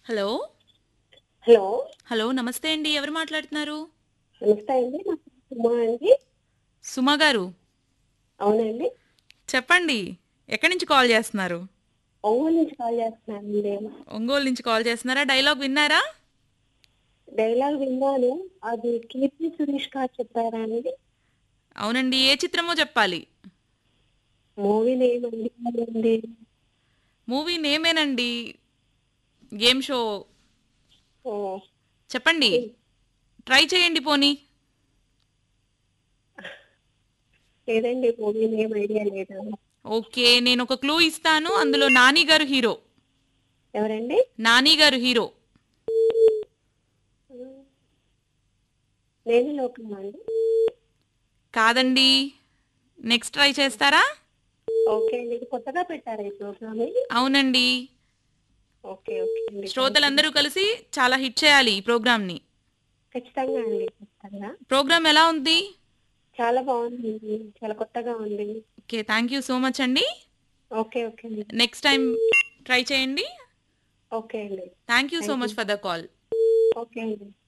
hello hello hello నమస్తే అండి ఎవరు మాట్లాడుతున్నారు నమస్తే అండి నా పేరు సుమా అండి సుమా గారు అవునండి చెప్పండి ఎక్కడి నుంచి కాల్ చేస్తున్నారు ఒంగోలు నుంచి కాల్ చేస్తున్నానండి ఒంగోలు నుంచి కాల్ చేస్తున్నారా డైలాగ్ విన్నారా డైలాగ్ విన్నాను అది కీర్తి సురేష్ గారు చెప్పారా అండి అవునండి ఏ చిత్రమో చెప్పాలి మూవీ నేమ్ అండి మూవీ నేమేనండి గేమ్ షో ఓ, చెప్పండి ట్రై చేయండి పోనీ లేదండి మూవీ నేమ్ ఐడియా లేదు ఓకే నేను ఒక క్లూ ఇస్తాను అందులో నాని గారు హీరో ఎవరండి నాని గారు హీరో నేను లోకం అండి కాదండి నెక్స్ట్ ట్రై చేస్తారా ఓకే అండి ఇది కొత్తగా పెట్టారా ఈ ప్రోగ్రామ్ అవునండి ఓకే ఓకే అండి శ్రోతలందరూ కలిసి చాలా హిట్ చేయాలి ఈ ప్రోగ్రామ్ని ఖచ్చితంగా అండి ఖచ్చితంగా ప్రోగ్రామ్ ఎలా ఉంది చాలా బాగుంది చాలా కొత్తగా ఉంది okay thank you so much అండి ఓకే ఓకే అండి నెక్స్ట్ టైం ట్రై చేయండి ఓకే అండి thank you so much for the call okay అండి